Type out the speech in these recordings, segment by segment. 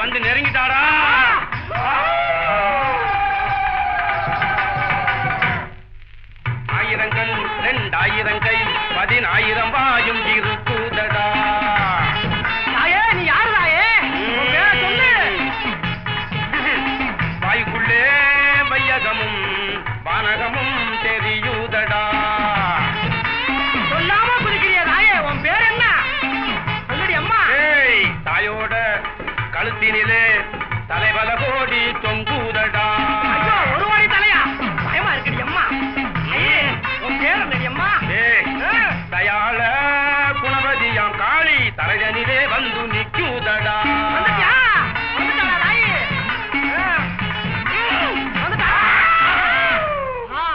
வந்து நெருங்கிட்டாடா ஆயிரங்கள் ரெண்டாயிரம் கை பதினாயிரம் வாயும் இருக்குதடா தாயே நீ யாரு தாயே உன் பேரை சொல்லு வாய்க்குள்ளே வையகமும் வானகமும் தெரியுதடா சொல்லாம குதிக்கிறிய தாயே உன் பேர் என்ன சொல்லுடி அம்மா ஏய் தாயோட கழுத்தினிலே தலைவல கோடி தொங்குதடா ஐயோ ஒரு வாடி தலையா பயமா இருக்குடி அம்மா ஐயே உன் பேர் என்னடி அம்மா ஏய், ஆ. தயாள குணவதியாம் காளி தலைதனிலே வந்து நிற்குதடா வந்துட்டியா வந்துட்டாளா தாயே ஆ. ம், வந்துட்டா ஆ.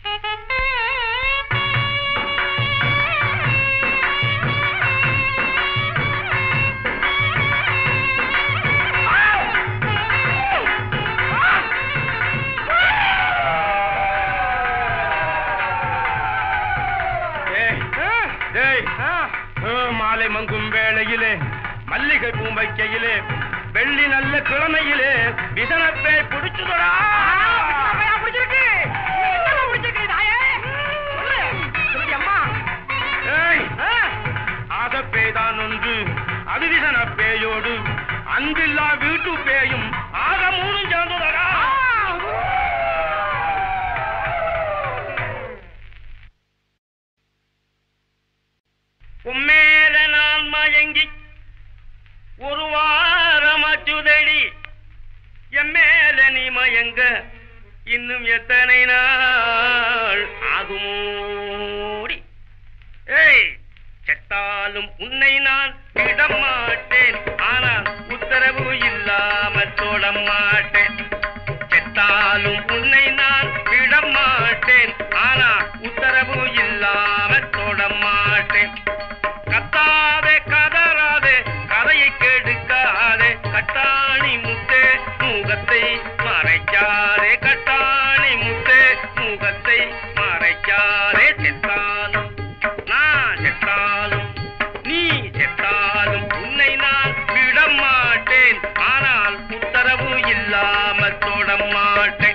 ஏய், ஏய், ஆ, மாலை மங்கும் வேளையிலே மல்லிகை பூ வைக்கையிலே வெள்ளி நல்ல கிழமையிலே விசனத்தை பிடிச்சுதடா அப்பையா பிடிச்சிருக்கு என்னம்மா பிடிச்சிருக்கு தாயே சொல்லு சொல்லுடி அம்மா ஏய் ஆ. ஆகப்பேதான் ஒன்று அது விசன பேயோடு அன்பில்லா வீட்டு பேயும் ஆக மூணும் சேர்ந்ததடா உம்மேல நான் மயங்கி ஒரு வாரமாச்சுதடி என் மேல நீ மயங்க இன்னும் எத்தனை நாள் ஆகுமோடி ஏய் செத்தாலும் உன்னை நான் விட மாட்டேன் ஆனால் உத்தரவு இல்லாமல் தொட மாட்டேன் செத்தாலும் உன்னை நான் விட மாட்டேன் ஆனால் உத்தரவு இல்லாமல் தொட மாட்டேன் கத்தாதே கதறாதே கதையை கெடுக்காதே கட்டாணி முத்தே முகத்தை மறைக்காதே கட்டாணி முத்தே முகத்தை மறைக்காதே செத்தாலும் நான் செத்தாலும் நீ செத்தாலும் உன்னை நான் விட மாட்டேன் ஆனால் உத்தரவு இல்லாமல் தொட மாட்டேன்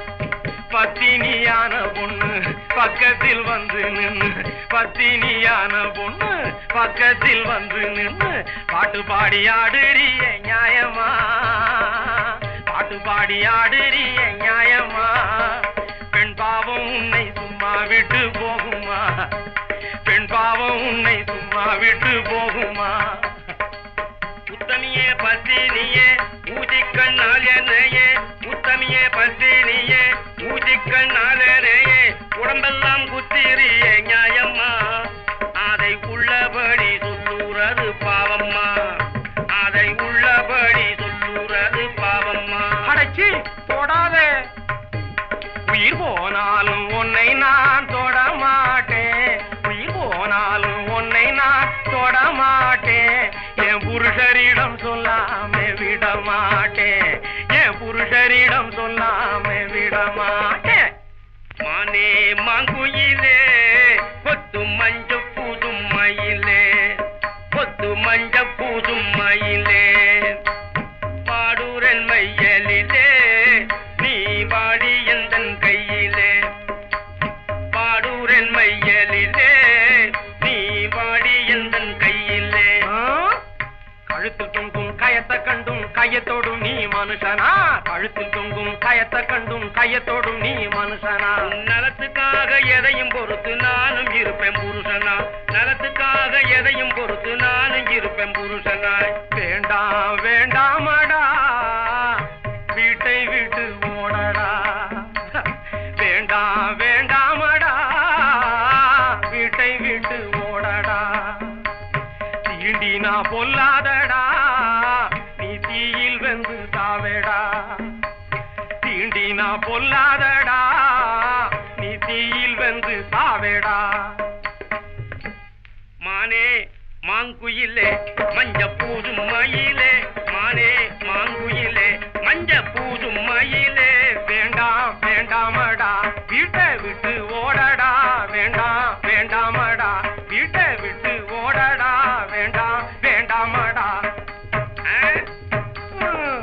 பத்தினியான பொண்ணு பக்கத்தில் வந்து நின்னு பத்தினியான பொண்ணு பக்கத்தில் வந்து நின்னு பாட்டு பாடி ஆடுறிய நியாயமா பாட்டு பாடி ஆடுறிய நியாயமா பெண் பாவம் உன்னை சும்மா விட்டு போகுமா பெண் பாவம் உன்னை சும்மா விட்டு போகுமா உத்தமியே பத்தினியே ஊதிக்கண்ணால் என்னையே உத்தமியே பத்தினியே ஊதிக்கண்ணால் என்னையே உடம்பெல்லாம் குத்திரியே நியாயம்மா அதை உள்ளபடி சொல்லுறது பாவம்மா அதை உள்ளபடி சொல்லுறது பாவம்மா அடைச்சி தொடாதே உயிர் போனாலும் உன்னை நான் தொட மாட்டேன் உயிர் போனாலும் உன்னை நான் தொட மாட்டேன் என் புருஷரிடம் சொல்லாம விட மாட்டேன் என் புருஷரிடம் சொல்லாம விட மாட்டேன் மானே மாங்குயிலே கொத்து மஞ்ச பூதும் மயிலே கொத்து மஞ்ச பூதும் மயிலே பாடுரன் மையலிலே நீ வாடி எந்தன் கையிலே பாடுரன் மையலிலே நீ வாடி எந்தன் கையிலே கழுத்தில் தொங்கும் கயத்தை கண்டும் கையத்தோடும் நீ மனுஷனா கழுத்தில் தொங்கும் கயத்தை கண்டும் கையத்தோடும் நீ மனுஷனா நலத்துக்காக எதையும் பொறுத்து நானும் இருப்பேன் புருஷனா நலத்துக்காக எதையும் பொறுத்து நானும் இருப்பேன் புருஷனாய் வேண்டாம் வேண்டாமடா வீட்டை விட்டு ஓடடா வேண்டாம் வேண்டாமடா வீட்டை விட்டு ஓடடா தீண்டினா பொல்லாதடா நீ தீயில் வெந்து தாவேடா தீண்டினா பொல்லாதடா நீ தீயில் வெந்து தாவேடா மானே மாங்குயிலே மஞ்ச பூதும் மயிலே மானே மாங்குயிலே மஞ்ச பூதும் மயிலே வேண்டாம் வேண்டாமடா வீட்டை விட்டு ஓடடா வேண்டாம் வேண்டாமடா வீட்டை விட்டு ஓடடா வேண்டாம் வேண்டாமடா ஆ? ம்.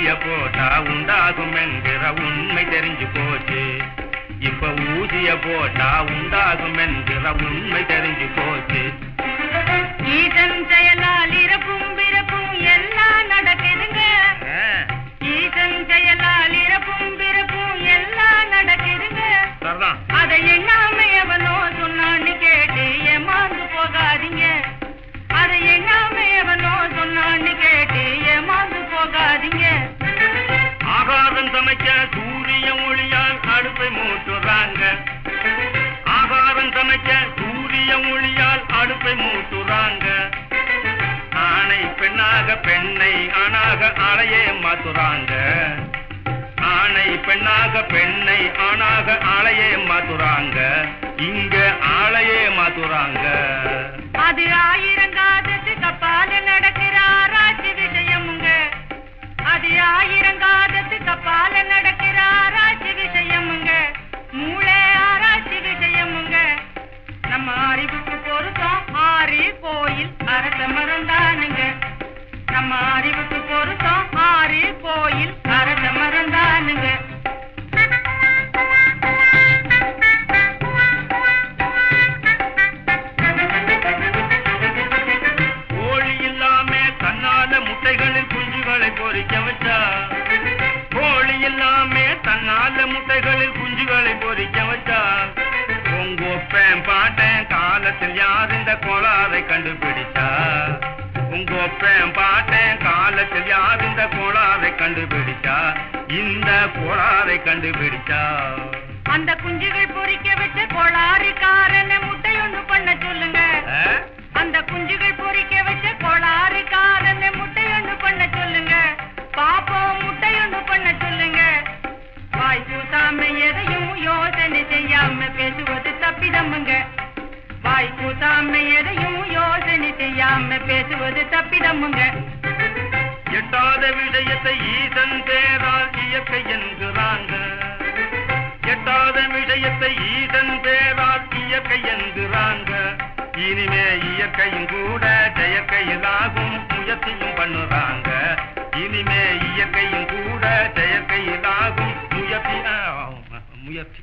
ஊசிய போட்டா உண்டாகும் என்கிற உண்மை தெரிஞ்சு போச்சு இப்ப ஊசிய போட்டா உண்டாகும் என்கிற உண்மை தெரிஞ்சு போச்சு ஈசன் செயலால் இறப்பும் பிறப்பும் எல்லாம் நடக்குதுங்க ஆ, ஈசன் செயலால் இறப்பும் பிறப்பும் எல்லாம் நடக்குதுங்க சரிதான் அதை எண்ணாம எவனோ சொன்னான்னு கேட்டு ஏமாந்து போகாதீங்க அதை எண்ணாம எவனோ சொன்னான்னு கேட்டு ஏமாந்து போகாதீங்க ஆகாரம் சமைக்க சூரிய ஒளியால் அடுப்பை மூட்டுறாங்க ஆகாரம் சமைக்க சூரிய ஒளியால் அடுப்பை மூட்டுறாங்க ஆணை பெண்ணாக பெண்ணை ஆணாக ஆளையே மாத்துறாங்க ஆணை பெண்ணாக பெண்ணை ஆணாக ஆளையே மாத்துறாங்க இங்க ஆளையே மாத்துறாங்க அது ஆயிரங்காதத்து கப்பால நடக்கிற ஆராய்ச்சி விஷயமுங்க அது ஆயிரங்காதத்து கப்பால நடக்கிற ஆராய்ச்சி விஷயமுங்க மூளை ஆராய்ச்சி விஷயமுங்க நம்ம அறிவுக்கு பொருத்தம் ஆறு கோயில் அரச மறந்தானுங்க நம்ம அறிவுக்கு பொருத்தம் ஆறு கோயில் அரச மறந்தானுங்க கோழி இல்லாம தன்னால முட்டைகளில் குஞ்சுகளை பொறிக்க வச்சா கோழி இல்லாம தன்னால முட்டைகளில் குஞ்சுகளை பொறிக்க வச்சா உங்க ஒப்பேன் பாட்டேன் காலத்தில் யார் இந்த கோளாறை கண்டுபிடிச்சா உங்க ஒப்பேன் பாட்டேன் காலத்தில் யார் இந்த கோளாறை கண்டுபிடிச்சா இந்த கோளாறை கண்டுபிடிச்சா அந்த குஞ்சுகள் பொறிக்க வச்ச கோளாறு காரன முட்டை ஒண்ணு பண்ண சொல்லுங்க ஆ? அந்த குஞ்சுகள் பொறிக்க வச்ச கோளாறு காரன முட்டை ஒண்ணு பண்ண சொல்லுங்க பாப்போம் முட்டை ஒண்ணு பண்ண சொல்லுங்க வாய் கூசாம எதையும் யோசனை செய்யாம பேசுவது தப்பிதமுங்க வாய் கூசாம எதையும் யோசனை செய்யாம பேசுவது தப்பிதமுங்க எட்டாத விஷயத்தை ஈசன் பேரால் இயற்கை என்கிறாங்க எட்டாத விஷயத்தை ஈசன் பேரால் இயற்கை என்கிறாங்க இனிமே இயற்கையும் கூட செயற்கையிலாகும் முயற்சியும் பண்ணுறாங்க இனிமே இயற்கையும் கூட செயற்கையிலாகும் முயற்சி ஆ, முயற்சி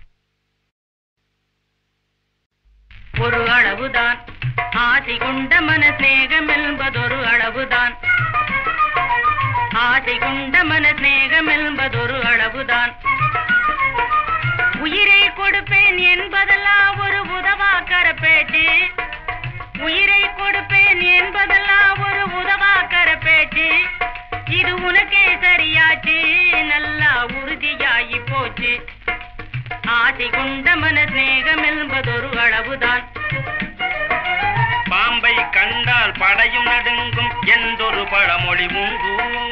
ஒரு அளவுதான் ஆசை கொண்ட மனசேகம் என்பதொரு அளவுதான் ஆசை கொண்ட மனசேகம் என்பதொரு அளவுதான் உயிரை கொடுப்பேன் என்பதெல்லாம் ஒரு உதவாக்கர பேச்சு உயிரை கொடுப்பேன் என்பதெல்லாம் ஒரு உதவாக்கர பேச்சு இது உனக்கே சரியாச்சு நல்லா உறுதியாகி போச்சு ஆசை கொண்ட மனசேகம் என்பதொரு அளவுதான் பாம்பை கண்டால் படையும் நடுங்கும் என்றொரு பழமொழி உண்டு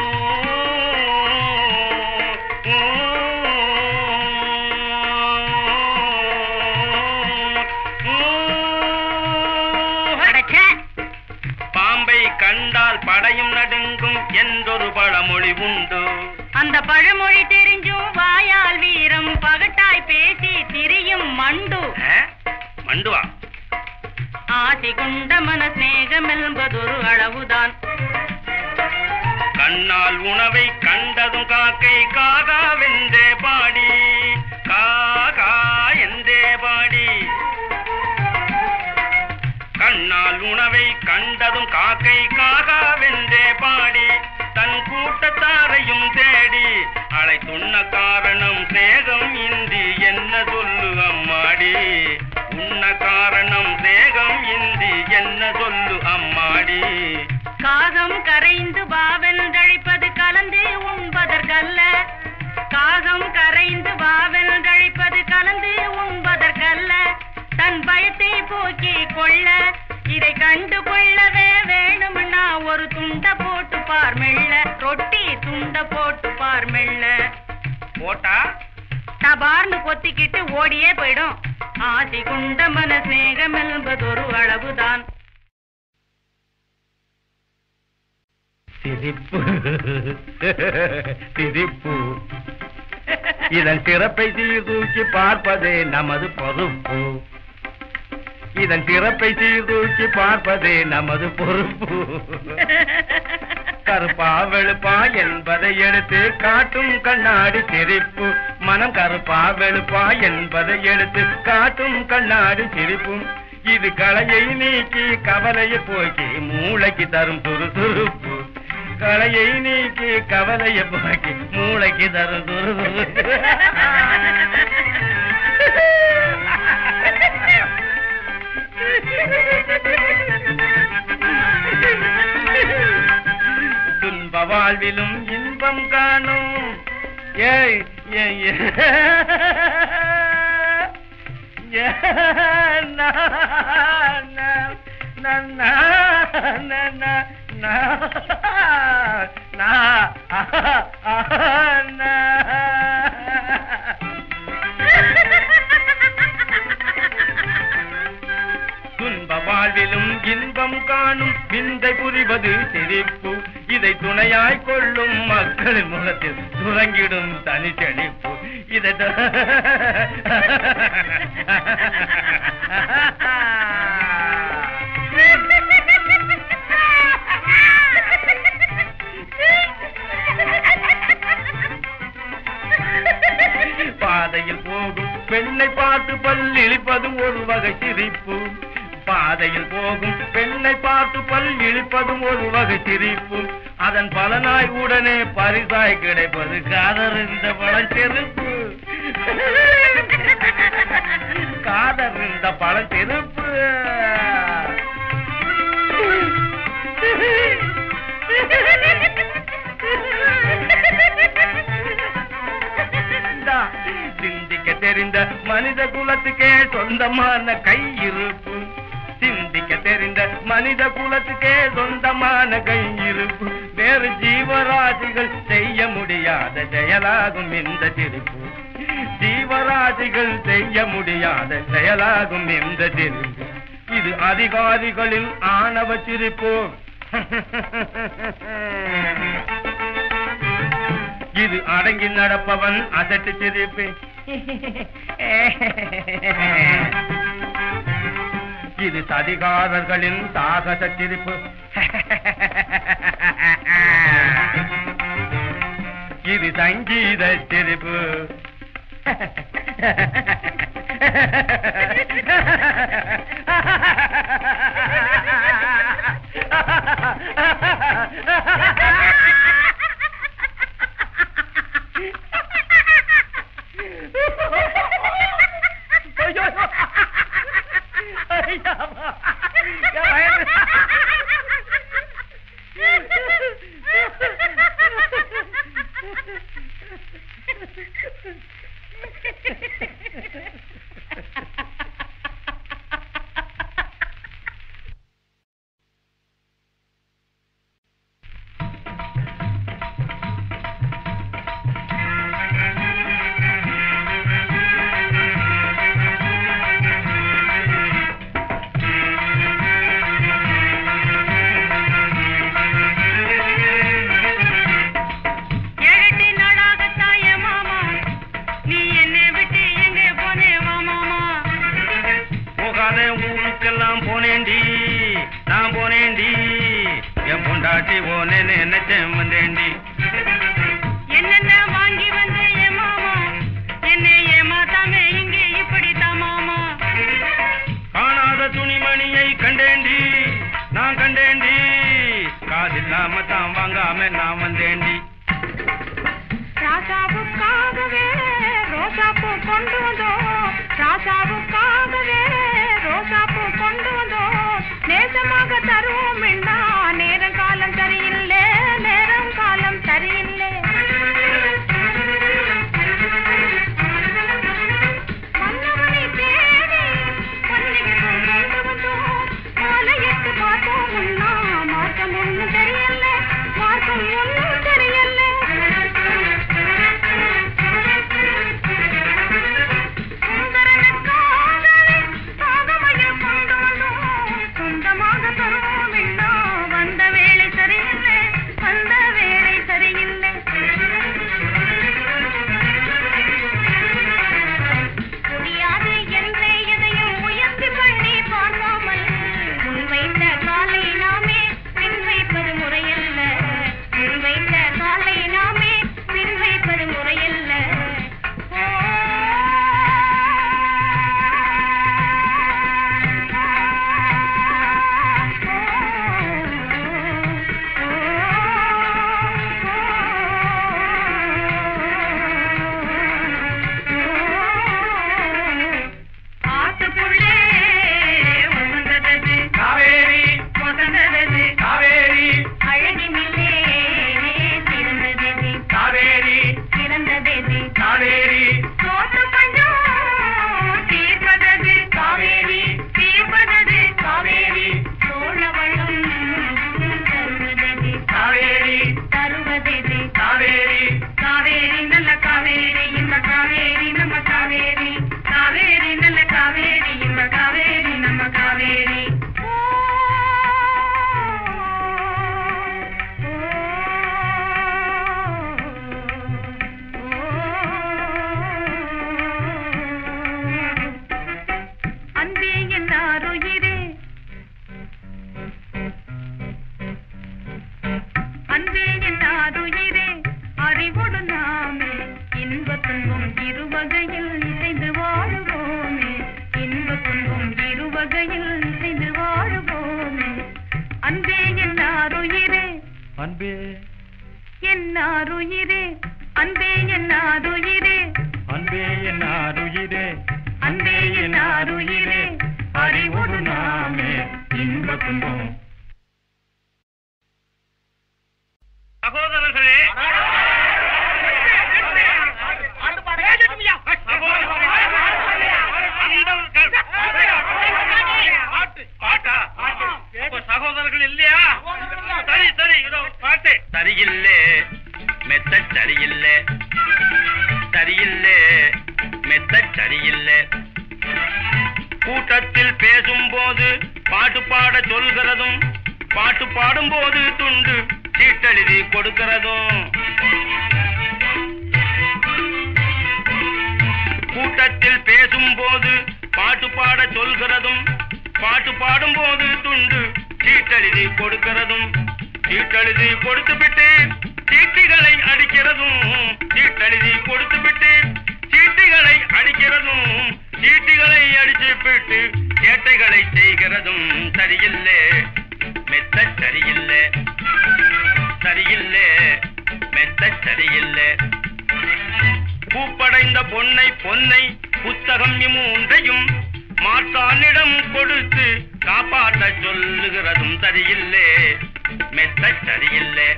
அடச்சே பாம்பை கண்டால் படையும் நடுங்கும் என்றொரு பழமொழி உண்டு அந்த பழமொழி தெரிஞ்சும் வாயால் வீரம் பகட்டாய் பேசி திரியும் மண்டு ஆ? மண்டுவா ஆசை கொண்ட மனசேகம் என்பதொரு அளவுதான் கண்ணால் உணவை கண்டதும் காக்கை காகா வென்றே பாடி காகா என்றே பாடி கண்ணால் உணவை கண்டதும் காக்கை காகா வென்றே பாடி தன் கூட்டத்தாரையும் தேடி அலை துண்ண காரணம் சேகம் இந்தி என்ன சொல்லு அம்மாடி உண்ண காரணம் சேகம் இந்தி என்ன சொல்லு அம்மாடி காகம் கரைந்து பாவென்றழைப்பது கலந்து உண்பதற்கல்ல காகம் கரைந்து பாவென்றழைப்பது கலந்து உண்பதற்கல்ல தன் பயத்தை போக்கிக் கொள்ள இதை கண்டு கொள்ளவே வேணும்னா ஒரு துண்ட போட்டு பார் மெல்ல ரொட்டி துண்ட போட்டு பார் மெல்ல போட்டா தபார்னு கொத்திக்கிட்டு ஓடியே போயிடும் ஆசை கொண்ட மனசேகம் என்பதொரு அளவுதான் சிரிப்பு சிரிப்பு இதன் சிறப்பை சீர்தூக்கி பார்ப்பதே நமது பொறுப்பு இதன் சிறப்பை சீர்தூக்கி பார்ப்பதே நமது பொறுப்பு கருப்பா வெளுப்பா என்பதை எடுத்து காட்டும் கண்ணாடி சிரிப்பு மனம் கருப்பா வெளுப்பா என்பதை எடுத்து காட்டும் கண்ணாடி சிரிப்பும் இது கலையை நீக்கி கவலையை போக்கி மூளைக்கு தரும் சுறுசுறுப்பு கலையை நீக்கி கவலையை போக்கி மூளைக்கு தரும் சுறுசுறுப்பு துன்ப வாழ்விலும் இன்பம் காணும் ஏய் ஏய், ஏய். ஏ, நா, நா, நா, நா, நா, நா, நா, நா, ஆஹா, ஆஹா, நா. துன்ப வாழ்விலும் இன்பம் காணும் விந்தை புரிவது சிரிப்பு இதை துணையாய் கொள்ளும் மக்களின் முகத்தில் துறங்கிடும் தனிச்செழிப்பு இதை த- பாதையில் போகும் பெண்ணை பார்த்து பல் இழிப்பதும் ஒரு வகை சிரிப்பு பாதையில் போகும் பெண்ணை பார்த்து பல் இழிப்பதும் ஒரு வகை சிரிப்பு அதன் பலனாய் உடனே பரிசாய் கிடைப்பது காதர் இந்த பழச்செருப்பு காதர் இந்த பழச்செருப்பு இந்தா, சிந்திக்க தெரிந்த மனித குலத்துக்கே சொந்தமான கை இருப்பு சிந்திக்க தெரிந்த மனித குலத்துக்கே சொந்தமான கை இருப்பு வேறு ஜீவராசிகள் செய்ய முடியாத செயலாகும் இந்த சிரிப்பு ஜீவராசிகள் செய்ய முடியாத செயலாகும் இந்த சிரிப்பு இது அதிகாரிகளின் ஆணவ சிரிப்பு இது அடங்கி நடப்பவன் அசட்டு சிரிப்பு இது சதிகாரர்களின் சாகச சிரிப்பு இது சங்கீத சிரிப்பு ஏழெட்டு நாளாகத்தான் என் மாமா நீ என்னை விட்டு எங்கே போனே வா மாமா போகாத ஊருக்கெல்லாம் போனேண்டி நான் போனேண்டி என் பொண்டாட்டி போனே நினைச்சேன் வந்தேண்டி என்னென்ன வாங்கி வந்த என் மாமா என்னை ஏமாத்தாம இங்கே இப்படித்தான் மாமா காணாத துணிமணியை கண்டேண்டி நான் கண்டேண்டி காதில்லாம தான் வாங்காம நான் வந்தேண்டி ராசாவுக்காகவே ரோசாப்பூ கொண்டு வந்தோம் ராசாவுக்காகவே ரோசாப்பூ கொண்டு வந்தோம் நேசமாக தருவோம் நேரம் காலம் சரியில்லை நேர நம்ம காவேரி நம்ம காவேரி காவேரி நல்ல காவேரி நம்ம காவேரி நம்ம காவேரி அன்பே என்னாருயிரே அன்பே என்னாருயிரே அறிவோடு நாமே இன்ப துன்பம் இருவகையில் இசைந்து வாழுவோமே இன்ப துன்பம் இருவகையில் இசைந்து வாழுவோமே அன்பே என்னாருயிரே அன்பே என்னாருயிரே அன்பே என்னாருயிரே அன்பே என்னாருயிரே அன்பே என்னாருயிரே அறிவோடு நாமே இன்ப துன்பம் சகோதரர்களே பாட்டா அப்ப சகோதரர்கள் இல்லையா சரி சரி இதோ பாட்டு சரியில்லே மெத்த சரியில்லே சரியில்லே மெத்த சரியில்லே கூட்டத்தில் பேசும்போது பாட்டு பாட சொல்கிறதும் பாட்டு பாடும்போது துண்டு சீட்டெழுதி கொடுக்கிறதும் கூட்டத்தில் பேசும்போது பாட்டு பாட சொல்கிறதும் பாட்டு பாடும்போது துண்டு சீட்டெழுதி கொடுக்கிறதும் சீட்டெழுதி கொடுத்துவிட்டு சீட்டிகளை அடிக்கிறதும் சீட்டெழுதி கொடுத்துவிட்டு சீட்டிகளை அடிக்கிறதும் சீட்டிகளை அடிச்சு விட்டு சேட்டைகளை செய்கிறதும் சரியில்லை மெத்த சரியில்லை சரியில்லை மெத்த சரியில்லை பூப்படைந்த பொன்னை பொன்னை புத்தகம் மூன்றையும் மாற்றானிடம் கொடுத்து காப்பாற்ற சொல்லுகிறதும் சரியில்லை மெத்த சரியில்லை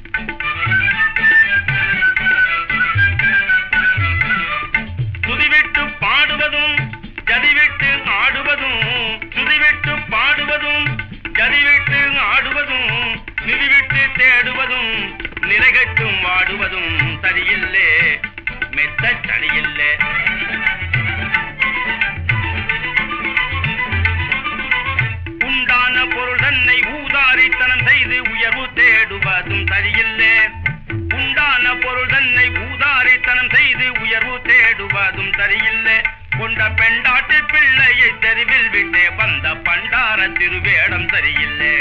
துதிவிட்டு பாடுவதும் ஜதிவிட்டு ஆடுவதும் துதிவிட்டு பாடுவதும் ஜதிவிட்டு ஆடுவதும் நிதிவிட்டு தேடுவதும் நிலைகட்டும் வாடுவதும் சரியில்லை மெத்த சரியில்லை உண்டான பொருள் தன்னை ஊதாரித்தனம் செய்து உயர்வு தேடுவதும் சரியில்லை உண்டான பொருள் தன்னை ஊதாரித்தனம் செய்து உயர்வு தேடுவதும் சரியில்லை கொண்ட பெண்டாட்டு பிள்ளையை தெருவில் விட்டே வந்த பண்டார திருவேடம் சரியில்லை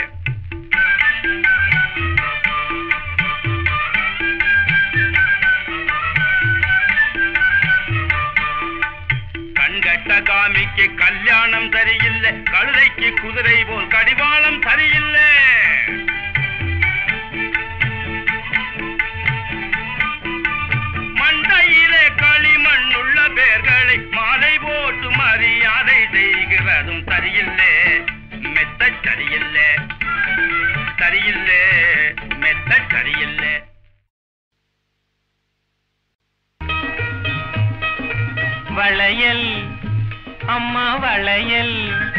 கண்கட்ட காமிக்கு கல்யாணம் சரியில்லை கழுதைக்கு குதிரை போல் கடிவாளம் சரியில்லை மண்டையிலே களிமண்ணுள்ள பேர்களை மாலை போட்டு மரியாதை செய்கிறதும் சரியில்லை மெத்த சரியில்லை சரியில்லை மெத்த சரியில்லை வளையல் அம்மா வளையல்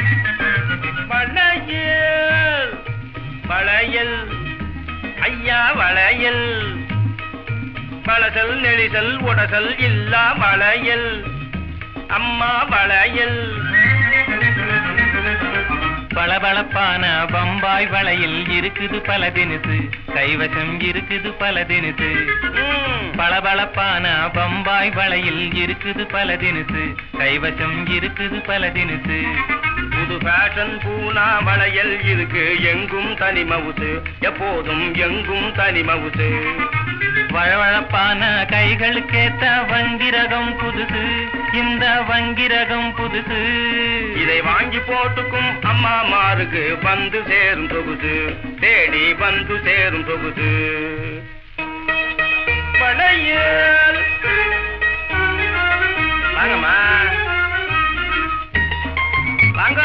வளையல் வளையல் ஐயா வளையல் வளசல் நெளிசல் உடசல் இல்லா வளையல் அம்மா வளையல் பளபளப்பான பம்பாய் வளையல் இருக்குது பல தினுசு கைவசம் இருக்குது பல தினுசு ம், பளபளப்பான பம்பாய் வளையல் இருக்குது பல தினுசு கைவசம் இருக்குது பல தினுசு புது ஃபேஷன் பூனா வளையல் இருக்கு எங்கும் தனி மவுசு எப்போதும் எங்கும் தனி மவுசு வழவழப்பான கைகளுக்கேத்த வங்கிரகம் புதுசு இந்த வங்கிரகம் புதுசு இதை வாங்கி போட்டுக்கும் அம்மா மாருக்கு வந்து சேரும் தொகுது தேடி வந்து சேரும் தொகுது வளையல் வாங்கம்மா வாங்க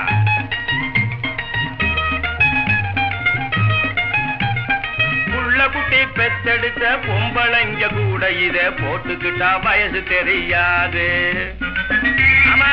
புள்ள குட்டி பெத்தெடுத்த பொம்பளைங்க கூட இத போட்டுக்கிட்டா வயசு தெரியாது ஆமா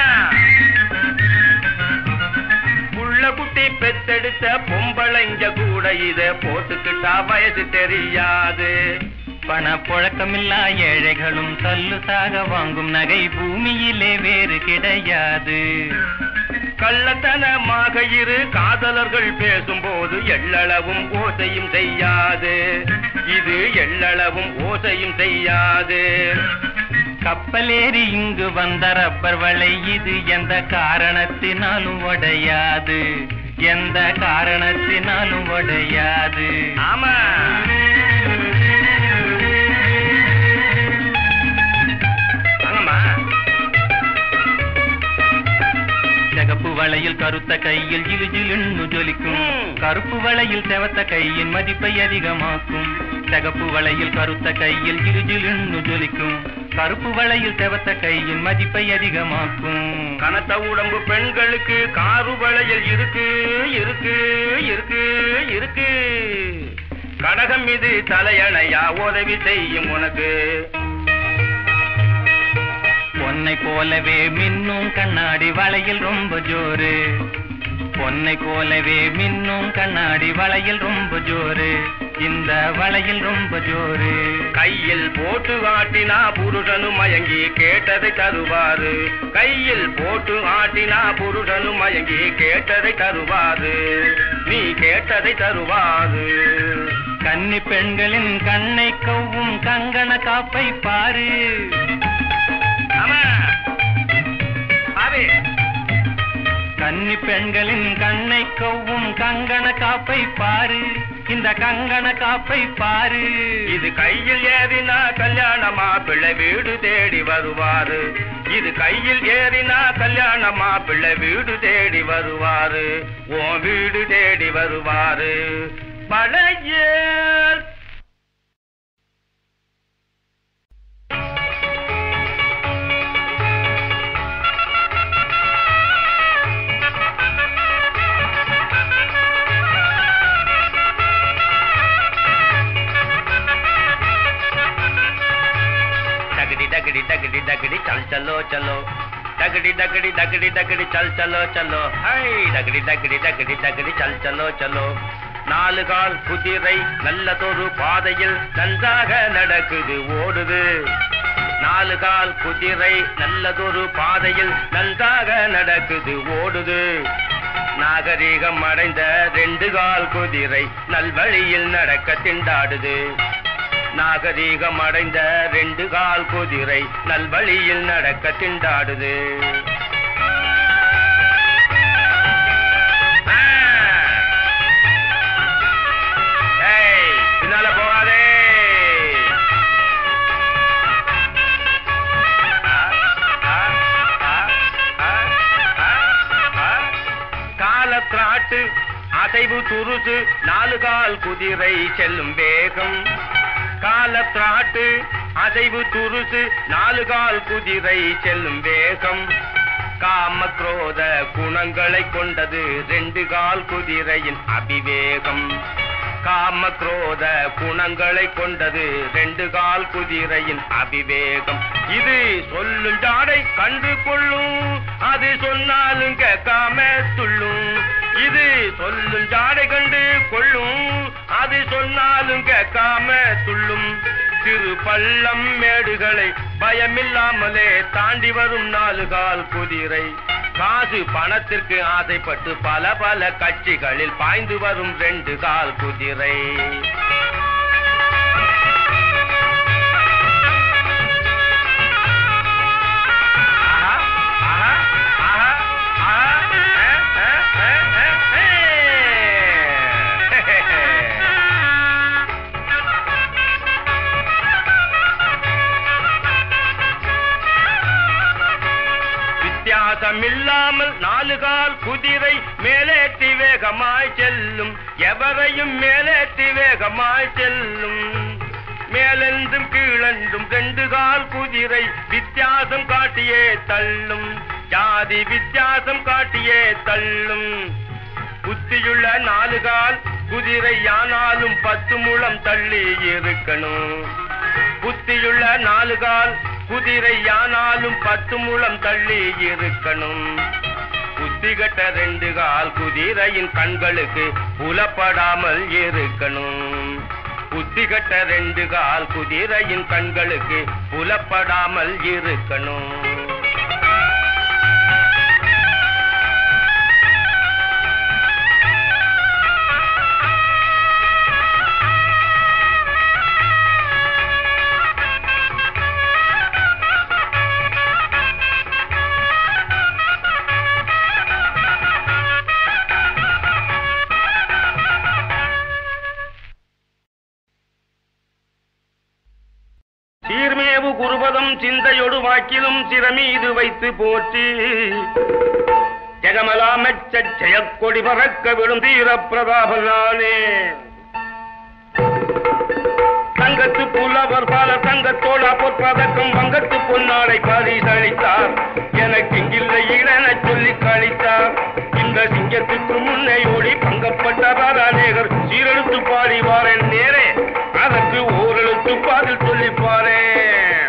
புள்ள குட்டி பெத்தெடுத்த பொம்பளைங்க கூட இத போட்டுக்கிட்டா வயசு தெரியாது பணப்புழக்கமில்லா ஏழைகளும் தல்லுசாக வாங்கும் நகை பூமியிலே வேறு கிடையாது கள்ளத்தனமாக இரு காதலர்கள் பேசும்போது எள்ளளவும் ஓசையும் செய்யாது இது எள்ளளவும் ஓசையும் செய்யாது கப்பலேறி இங்கு வந்த ரப்பர் வலை இது எந்த காரணத்தினாலும் உடையாது எந்த காரணத்தினாலும் உடையாது ஆமா வாங்கம்மா சிகப்பு வளையில் கருத்த கையில் ஜிலு ஜிலுன்னு ஜொலிக்கும் ம். கருப்பு வளையில் செவத்த கையின் மதிப்பை அதிகமாக்கும் சிகப்பு வளையில் கருத்த கையில் ஜிலு ஜிலுன்னு ஜொலிக்கும் கருப்பு வளையில் செவத்த கையின் மதிப்பை அதிகமாக்கும் கனத்த உடம்பு பெண்களுக்கு காரு வளையல் இருக்கு இருக்கு இருக்கு இருக்கு கடகம் இது தலையணையா உதவி செய்யும் உனக்கு பொன்னை போலவே மின்னும் கண்ணாடி வளையில் ரொம்ப ஜோரு பொன்னை போலவே மின்னும் கண்ணாடி வளையில் ரொம்ப ஜோரு இந்த வளையில் ரொம்ப ஜோரு கையில் போட்டு ஆட்டினா புருஷனும் மயங்கி கேட்டதை தருவாரு கையில் போட்டு ஆட்டினா புருஷனும் மயங்கி கேட்டதை தருவாரு நீ கேட்டதை தருவாரு கன்னி பெண்களின் கண்ணை கவ்வும் கங்கண காப்பை பாரு ஆமா ஆவே கன்னி பெண்களின் கண்ணை கவ்வும் கங்கண காப்பை பாரு இந்த கங்கண காப்பை பாரு இது கையில் ஏறினா கல்யாணமா பிள்ளை வீடு தேடி வருவாரு இது கையில் ஏறினா கல்யாணமா பிள்ளை வீடு தேடி வருவாரு உன் வீடு தேடி வருவாரு பழையர் डगडी डगडी डगडी डगडी चल चलो चलो डगडी डगडी डगडी डगडी चल चलो चलो हाय डगडी डगडी डगडी डगडी चल चलो चलो நாலு கால் குதிரை நல்லதொரு பாதையில் நன்றாக நடக்குது ஓடுது நாலு கால் குதிரை நல்லதொரு பாதையில் நன்றாக நடக்குது ஓடுது நாகரீகம் அடைந்த ரெண்டு கால் குதிரை நல்வழியில் நடக்க திண்டாடுது நாகரீகம் அடைந்த ரெண்டு கால் குதிரை நல்வழியில் நடக்க திண்டாடுது ஆ. ஏய், பின்னால போகாதே ஆ, ஆ, ஆ, ஆ, ஆ, ஆ. காலத்திராட்டு அசைவு துருசு நாலு கால் குதிரை செல்லும் வேகம் காலத்திராட்டு அசைவு துருசு நாலு கால் குதிரை செல்லும் வேகம் காம குரோத குணங்களை கொண்டது ரெண்டு கால் குதிரையின் அபிவேகம் காம குரோத குணங்களை கொண்டது ரெண்டு கால் குதிரையின் அபிவேகம் இது சொல்லும் ஜாடை கண்டு கொள்ளும் அது சொன்னாலும் கேட்காம துள்ளும் இது சொல்லும் ஜாடை கண்டு கொள்ளும் அது சொன்னாலும் கேட்காம துள்ளும் திரு பள்ளம் மேடுகளை பயமில்லாமலே தாண்டி வரும் நாலு கால் குதிரை காசு பணத்திற்கு ஆசைப்பட்டு பல பல கட்சிகளில் பாய்ந்து வரும் ரெண்டு கால் குதிரை ஆஹா, ஆஹா, ஆஹா, ஆஹா, ஆ, ஆ, ஆ, ஆ, வித்தியாசமில்லாமல் நாலு கால் குதிரை மேலேற்றி வேகமாய் செல்லும் எவரையும் மேலேற்றி வேகமாய் செல்லும் மேலென்றும் கீழென்றும் ரெண்டு கால் குதிரை வித்தியாசம் காட்டியே தள்ளும் ஜாதி வித்தியாசம் காட்டியே தள்ளும் புத்தியுள்ள நாலு கால் குதிரை யானாலும் பத்து முழம் தள்ளி இருக்கணும் புத்தியுள்ள நாலு கால் குதிரை யானாலும் பத்து முழம் தள்ளி இருக்கணும் புத்திகட்ட ரெண்டு கால் குதிரையின் கண்களுக்கு புலப்படாமல் இருக்கணும் புத்தி கட்ட ரெண்டு கால் குதிரையின் கண்களுக்கு புலப்படாமல் இருக்கணும் சீர்மேவு குருபதம் சிந்தையொடு வாக்கிலும் சிரமீது வைத்து போற்றி ஜெகமலாமெச்ச ஜெயக்கொடி பறக்க விடும் தீர பிரதாபனானே தங்கத்து புலவர் பால தங்கத்தோட பொற்பதக்கம் வங்கத்து பொன்னாடை பரிசளித்தார் எனக்கு இங்கில்லை இளன சொல்லி கழித்தார் இந்த சிங்கத்துக்கு முன்னே ஓடி பங்கப்பட்டதார் அநேகர் சீரெழுத்து பாடி வாரேன் நேரே அதற்கு ஓரெழுத்து பாதில் சொல்லி பாரேன்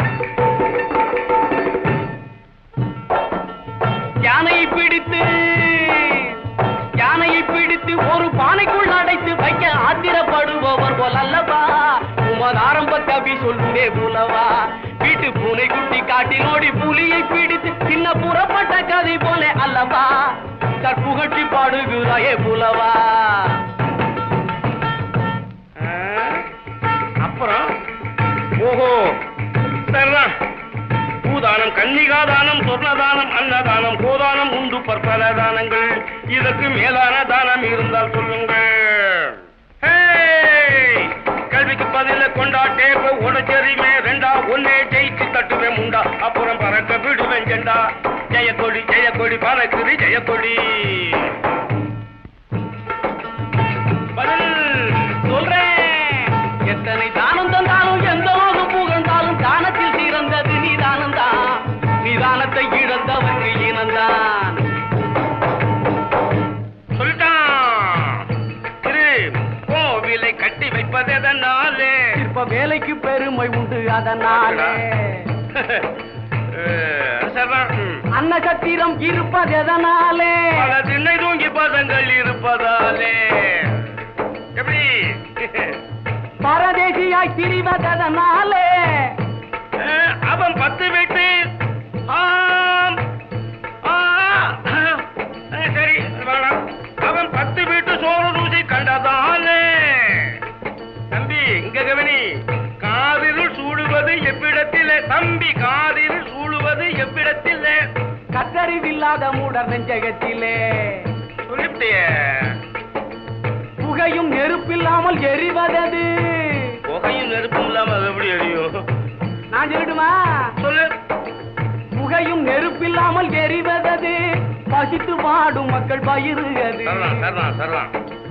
யானையை பிடித்து யானையை பிடித்து ஒரு பானைக்குள் அடைத்து வைக்க ஆத்திரப்படுபவர் போல் அல்லவா உமது ஆரம்ப கவி சொல்லுமே புலவா வீட்டு பூனை குட்டி காட்டில் ஓடி புலியை பிடித்து சின்ன புறப்பட்ட கதை போல அல்லவா கற்புகட்டி பாடுகிறாயே புலவா ஆ? அப்புறம் ஓஹோ சரிதான் பூதானம் கன்னிகாதானம் சொர்ணதானம் அன்னதானம் கோதானம் உண்டு பற்பல தானங்கள் இதற்கு மேலான தானம் இருந்தால் சொல்லுங்கள் ஹேய்! கல்விக்கு பதில கொண்டாட்டே உடச்செறிமே ரெண்டா ஒன்னே ஜெயிச்சு தட்டுவேன் முண்டா அப்புறம் பறக்க விடுவேன் ஜெண்டா ஜெயக்கொடி ஜெயக்கொடி பறக்குது ஜெயக்கொடி பதில் சொல்றேன் எத்தனை தானம் தந்தாலும் எந்த லோகம் புகழ்ந்தாலும் தானத்தில் சிறந்தது நீதானம் தான் நிதானத்தை இழந்தவனுக்கு இனந்தான் சொல்லிட்டான் திரு கோவிலை கட்டி வைப்பதெதனாலே இப்ப வேலைக்கு பெருமை உண்டு அதனாலே அஹ், சரிதான். ம். அன்னகத்திரம் இருப்பது எதனாலே பல திண்ணை தூங்கி பதங்கள் இருப்பதாலே எப்படி பரதேசியாய் திரிவதனாலே அஹ், அவன் பத்து வீட்டு ஆம் ஆ, அஹ், சரி வேணாம் அவன் பத்து வீட்டு சோறு ருசி கண்டதாலே தம்பி இங்க கவனி காதில் சூடுவது எவ்விடத்திலே தம்பி காதில் சூடுவது எவ்விடத்திலே கத்தறிவில்லாத மூடர் நெஞ்சகத்திலே சொல்லிவிட்டிய புகையும் நெருப்பில்லாமல் எரிவதது புகையும் நெருப்பும் இல்லாம அது எப்படி எரியும் நான் சொல்லட்டுமா சொல்லு புகையும் நெருப்பில்லாமல் எரிவதது பசித்து வாடும் மக்கள் பயிருகிறது சரலாம் சரலாம் சரலாம்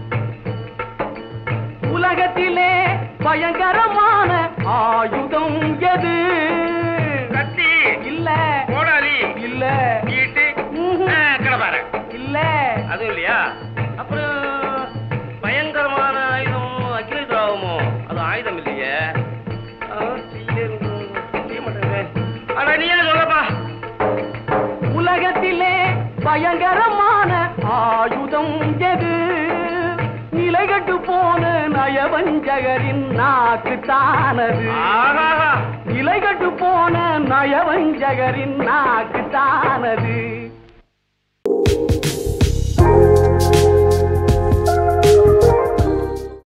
உலகத்திலே பயங்கரமான ஆயுதம் எது கத்தி இல்ல கோடாலி இல்ல ஈட்டு ம்ஹும். கிடப்பாரு இல்ல அதுவும் இல்லையா அப்புறம் பயங்கரமான ஆயுதம் அக்னி திராவமோ அது ஆயுதம் இல்லையே ஆ, செய்ய செய்ய மாட்டேங்க அட நீயே சொல்லப்பா உலகத்திலே பயங்கரமான ஆயுதம் எது நிலைகட்டு போன நயவஞ்சகரின் நாக்கு தானது ஆஹா நிலைகட்டு போன நயவஞ்சகரின் நாக்கு தானது